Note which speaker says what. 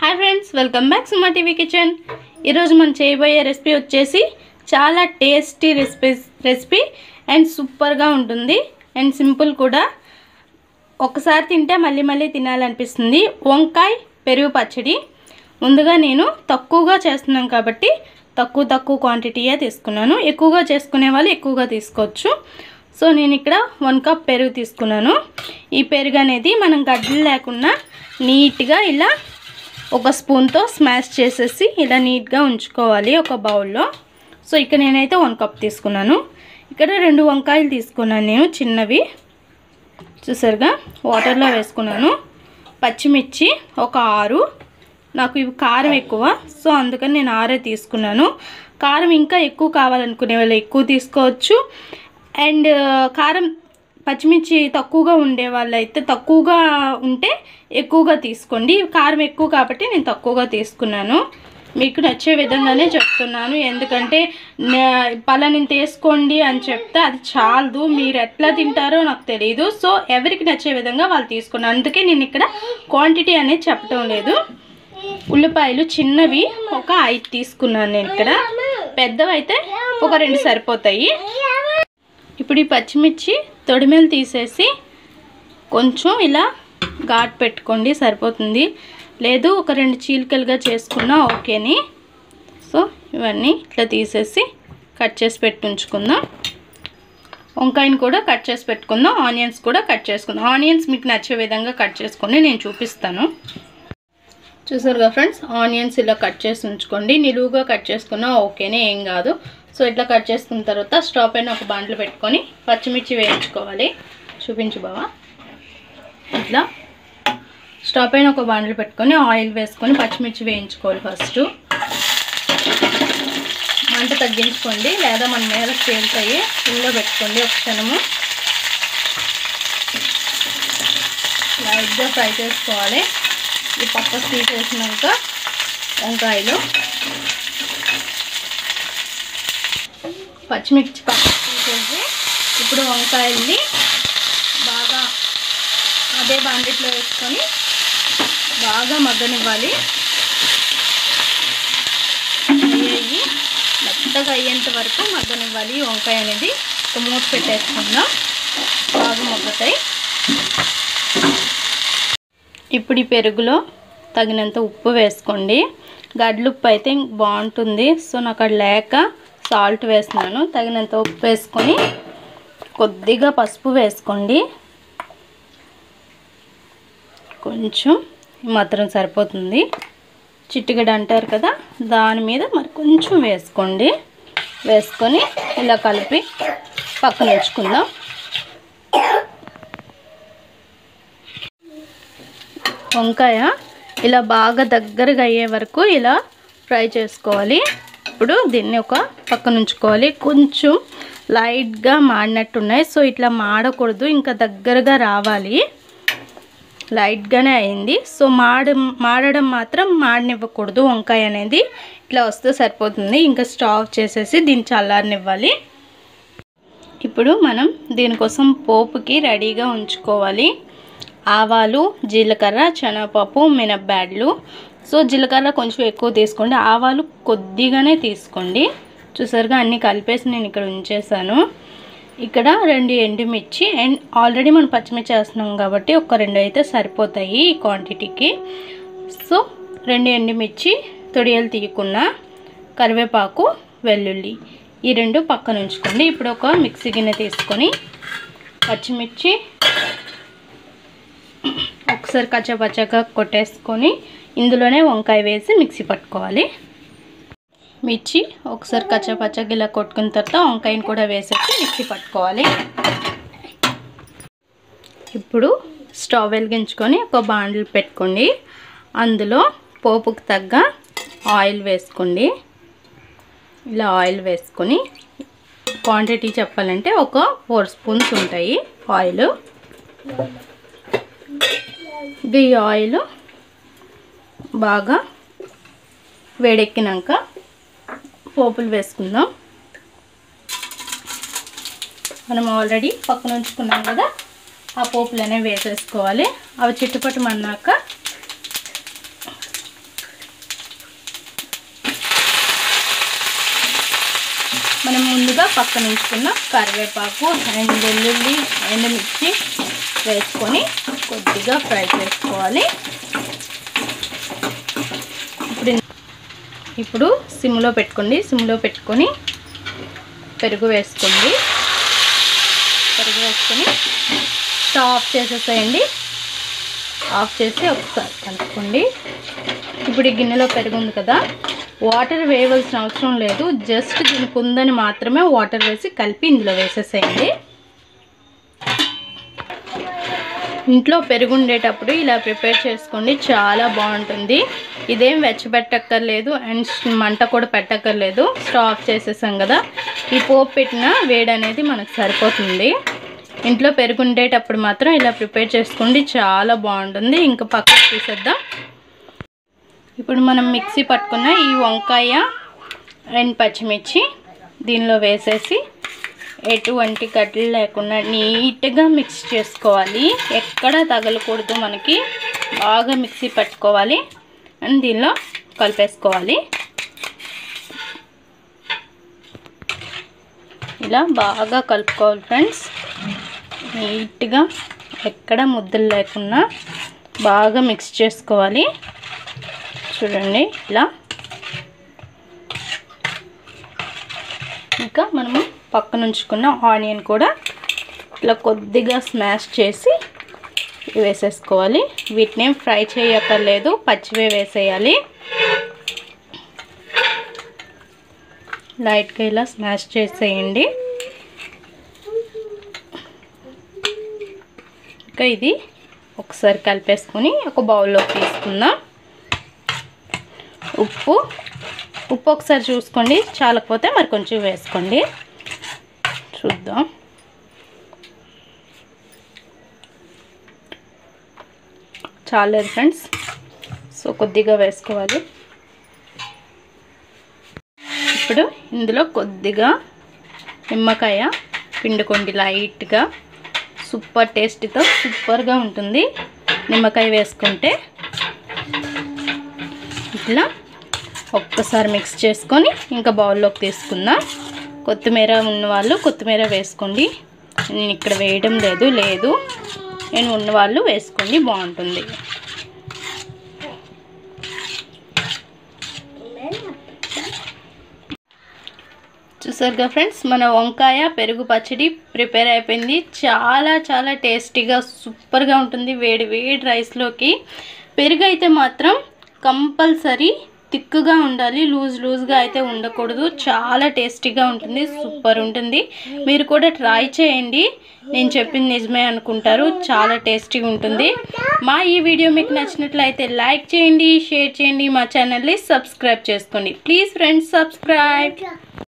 Speaker 1: hi friends welcome back Suma TV kitchen ఈరోజు మనం చేయబోయే రెసిపీ వచ్చేసి చాలా టేస్టీ రెసిపీ రెసిపీ అండ్ సూపర్గా ఉంటుంది అండ్ సింపుల్ కూడా ఒకసారి తింటే మళ్ళీ మళ్ళీ తినాలనిపిస్తుంది వంకాయ పెరుగు పచ్చడి ముందుగా నేను తక్కువగా చేస్తున్నాను కాబట్టి తక్కువ తక్కువ క్వాంటిటీయే తీసుకున్నాను ఎక్కువగా చేసుకునే వాళ్ళు ఎక్కువగా తీసుకోవచ్చు సో నేను ఇక్కడ వన్ కప్ పెరుగు తీసుకున్నాను ఈ పెరుగు అనేది మనం గడ్డలు లేకుండా నీట్గా ఇలా ఒక స్పూన్తో స్మాష్ చేసేసి ఇలా నీట్గా ఉంచుకోవాలి ఒక బౌల్లో సో ఇక్కడ నేనైతే వన్ కప్ తీసుకున్నాను ఇక్కడ రెండు వంకాయలు తీసుకున్నాను నేను చిన్నవి చూసారుగా వాటర్లో వేసుకున్నాను పచ్చిమిర్చి ఒక ఆరు నాకు ఇవి కారం ఎక్కువ సో అందుకని నేను ఆరే తీసుకున్నాను కారం ఇంకా ఎక్కువ కావాలనుకునే వాళ్ళు ఎక్కువ తీసుకోవచ్చు అండ్ కారం పచ్చిమిర్చి తక్కువగా ఉండే వాళ్ళైతే తక్కువగా ఉంటే ఎక్కువగా తీసుకోండి కారం ఎక్కువ కాబట్టి నేను తక్కువగా తీసుకున్నాను మీకు నచ్చే విధంగానే చెప్తున్నాను ఎందుకంటే నే- పలాని తీసుకోండి అని చెప్తే అది చాలదు మీరు ఎట్లా తింటారో నాకు తెలియదు సో ఎవరికి నచ్చే విధంగా వాళ్ళు తీసుకున్నాను అందుకే నేను ఇక్కడ క్వాంటిటీ అనేది చెప్పడం లేదు ఉల్లిపాయలు చిన్నవి ఒక ఐదు తీసుకున్నాను నేను ఇక్కడ పెద్దవి అయితే ఒక రెండు సరిపోతాయి ఇప్పుడు ఈ పచ్చిమిర్చి తొడిమెలు తీసేసి కొంచెం ఇలా ఘాట్ పెట్టుకోండి సరిపోతుంది లేదు ఒక రెండు చీలికలుగా చేసుకున్నా ఓకేని సో ఇవన్నీ ఇట్లా తీసేసి కట్ చేసి పెట్టి ఉంచుకుందాం వంకాయని కూడా కట్ చేసి పెట్టుకుందాం ఆనియన్స్ కూడా కట్ చేసుకుందాం ఆనియన్స్ మీకు నచ్చే విధంగా కట్ చేసుకోండి నేను చూపిస్తాను చూసారుగా ఫ్రెండ్స్ ఆనియన్స్ ఇలా కట్ చేసి ఉంచుకోండి నిలువుగా కట్ చేసుకున్నా ఓకేనే ఏం కాదు సో ఇట్లా కట్ చేసుకున్న తర్వాత స్టవ్ పైన ఒక బాండ్లు పెట్టుకొని పచ్చిమిర్చి వేయించుకోవాలి చూపించు బావా ఇట్లా స్టవ్ పైన ఒక బాండ్లు పెట్టుకొని ఆయిల్ వేసుకొని పచ్చిమిర్చి వేయించుకోవాలి ఫస్ట్ మంట తగ్గించుకోండి లేదా మన మీద తేలుతాయి ఫుల్గా పెట్టుకోండి ఒక క్షణము లైట్గా ఫ్రై చేసుకోవాలి ఈ పక్క తీసేసినాక వంకాయలు పచ్చిమిర్చి పక్క తీసేసి ఇప్పుడు వంకాయల్ని బాగా అదే బాండిట్లో వేసుకొని బాగా మగ్గనివ్వాలి అయ్యి మెత్తగా అయ్యేంత వరకు మగ్గనివ్వాలి ఈ వంకాయ అనేది ఒక మూత పెట్టేసుకుందాం బాగా మగ్గుతాయి ఇప్పుడు ఈ పెరుగులో తగినంత ఉప్పు వేసుకోండి గడ్డలు ఉప్పు అయితే బాగుంటుంది సో నాకు అది లేక సాల్ట్ వేస్తున్నాను తగినంత ఉప్పు వేసుకొని కొద్దిగా పసుపు వేసుకోండి కొంచెం ఈ మాత్రం సరిపోతుంది చిట్టుగడ అంటారు కదా దాని మీద మరి కొంచెం వేసుకోండి వేసుకొని ఇలా కలిపి పక్కన ఉంచుకుందాం వంకాయ ఇలా బాగా దగ్గరగా అయ్యే వరకు ఇలా ఫ్రై చేసుకోవాలి ఇప్పుడు దీన్ని ఒక పక్కన ఉంచుకోవాలి కొంచెం లైట్గా మాడినట్టు ఉన్నాయి సో ఇట్లా మాడకూడదు ఇంకా దగ్గరగా రావాలి లైట్గానే అయింది సో మాడ మాడడం మాత్రం మాడనివ్వకూడదు వంకాయ అనేది ఇట్లా వస్తే సరిపోతుంది ఇంకా స్టవ్ ఆఫ్ చేసేసి దీన్ని చల్లారనివ్వాలి ఇప్పుడు మనం దీనికోసం పోపుకి రెడీగా ఉంచుకోవాలి ఆవాలు జీలకర్ర శనగపప్పు మినప్పాడ్లు సో జీలకర్ర కొంచెం ఎక్కువ తీసుకోండి ఆవాలు కొద్దిగానే తీసుకోండి చూసారుగా అన్నీ కలిపేసి నేను ఇక్కడ ఉంచేసాను ఇక్కడ రెండు ఎండుమిర్చి అండ్ ఆల్రెడీ మనం పచ్చిమిర్చి వేస్తున్నాం కాబట్టి ఒక రెండు అయితే సరిపోతాయి ఈ క్వాంటిటీకి సో రెండు ఎండుమిర్చి తొడియలు తీయకుండా కరివేపాకు వెల్లుల్లి ఈ రెండు పక్కన ఉంచుకోండి ఇప్పుడు ఒక మిక్సీ గిన్నె తీసుకొని పచ్చిమిర్చి ఒకసారి కచ్చపచ్చగా కొట్టేసుకొని ఇందులోనే వంకాయ వేసి మిక్సీ పట్టుకోవాలి మిర్చి ఒకసారి కచ్చపచ్చగా ఇలా కొట్టుకున్న తర్వాత వంకాయని కూడా వేసేసి మిక్సీ పట్టుకోవాలి ఇప్పుడు స్టవ్ వెలిగించుకొని ఒక బాండిల్ పెట్టుకోండి అందులో పోపుకు తగ్గ ఆయిల్ వేసుకోండి ఇలా ఆయిల్ వేసుకొని క్వాంటిటీ చెప్పాలంటే ఒక ఫోర్ స్పూన్స్ ఉంటాయి ఆయిల్ ఇది ఈ ఆయిల్ బాగా వేడెక్కినాక పోపులు వేసుకుందాం మనం ఆల్రెడీ పక్కన ఉంచుకున్నాం కదా ఆ పోపులు అనేవి వేసేసుకోవాలి అవి చిట్టుపట్టు మన్నాక ముందుగా పక్కన ఉంచుకున్న కరివేపాకు అండ్ వెల్లుల్లి అండ్ మిర్చి వేసుకొని కొద్దిగా ఫ్రై చేసుకోవాలి ఇప్పుడు ఇప్పుడు సిమ్లో పెట్టుకోండి సిమ్లో పెట్టుకొని పెరుగు వేసుకోండి పెరుగు వేసుకొని స్టవ్ ఆఫ్ చేసేసేయండి ఆఫ్ చేసి ఒకసారి కలుపుకోండి ఇప్పుడు ఈ గిన్నెలో పెరుగు ఉంది కదా వాటర్ వేయవలసిన అవసరం లేదు జస్ట్ దీనికి ఉందని మాత్రమే వాటర్ వేసి కలిపి ఇందులో వేసేసేయండి ఇంట్లో పెరుగు ఉండేటప్పుడు ఇలా ప్రిపేర్ చేసుకోండి చాలా బాగుంటుంది ఇదేం వెచ్చబెట్టక్కర్లేదు అండ్ మంట కూడా పెట్టక్కర్లేదు స్టవ్ ఆఫ్ చేసేసాం కదా ఈ పోపు పెట్టిన వేడి అనేది మనకు సరిపోతుంది ఇంట్లో పెరుగు ఉండేటప్పుడు మాత్రం ఇలా ప్రిపేర్ చేసుకోండి చాలా బాగుంటుంది ఇంకా పక్కకు తీసేద్దాం ఇప్పుడు మనం మిక్సీ పట్టుకున్న ఈ వంకాయ అండ్ పచ్చిమిర్చి దీనిలో వేసేసి ఎటువంటి గడ్డలు లేకుండా నీట్గా మిక్స్ చేసుకోవాలి ఎక్కడ తగలకూడదు మనకి బాగా మిక్సీ పట్టుకోవాలి అండ్ దీనిలో కలిపేసుకోవాలి ఇలా బాగా కలుపుకోవాలి ఫ్రెండ్స్ నీట్గా ఎక్కడ ముద్దలు లేకుండా బాగా మిక్స్ చేసుకోవాలి చూడండి ఇలా ఇంకా మనము పక్కన ఉంచుకున్న ఆనియన్ కూడా ఇట్లా కొద్దిగా స్మాష్ చేసి వేసేసుకోవాలి వీటిని ఫ్రై చేయక్కర్లేదు పచ్చివే వేసేయాలి లైట్గా ఇలా స్మాష్ చేసేయండి ఇంకా ఇది ఒకసారి కలిపేసుకొని ఒక బౌల్లో తీసుకుందాం ఉప్పు ఉప్పు ఒకసారి చూసుకోండి చాలకపోతే మరి కొంచెం వేసుకోండి చూద్దాం చాలేదు ఫ్రెండ్స్ సో కొద్దిగా వేసుకోవాలి ఇప్పుడు ఇందులో కొద్దిగా నిమ్మకాయ పిండుకోండి లైట్గా సూపర్ టేస్టీతో సూపర్గా ఉంటుంది నిమ్మకాయ వేసుకుంటే ఇట్లా ఒక్కసారి మిక్స్ చేసుకొని ఇంకా బౌల్లోకి తీసుకుందాం కొత్తిమీర ఉన్నవాళ్ళు కొత్తిమీర వేసుకోండి నేను ఇక్కడ వేయడం లేదు లేదు నేను ఉన్నవాళ్ళు వేసుకోండి బాగుంటుంది చూసారుగా ఫ్రెండ్స్ మన వంకాయ పెరుగు పచ్చడి ప్రిపేర్ అయిపోయింది చాలా చాలా టేస్టీగా సూపర్గా ఉంటుంది వేడి వేడి రైస్లోకి పెరుగు అయితే మాత్రం కంపల్సరీ థిక్గా ఉండాలి లూజ్ లూజ్గా అయితే ఉండకూడదు చాలా టేస్టీగా ఉంటుంది సూపర్ ఉంటుంది మీరు కూడా ట్రై చేయండి నేను చెప్పింది నిజమే అనుకుంటారు చాలా టేస్టీగా ఉంటుంది మా ఈ వీడియో మీకు నచ్చినట్లయితే లైక్ చేయండి షేర్ చేయండి మా ఛానల్ని సబ్స్క్రైబ్ చేసుకోండి ప్లీజ్ ఫ్రెండ్స్ సబ్స్క్రైబ్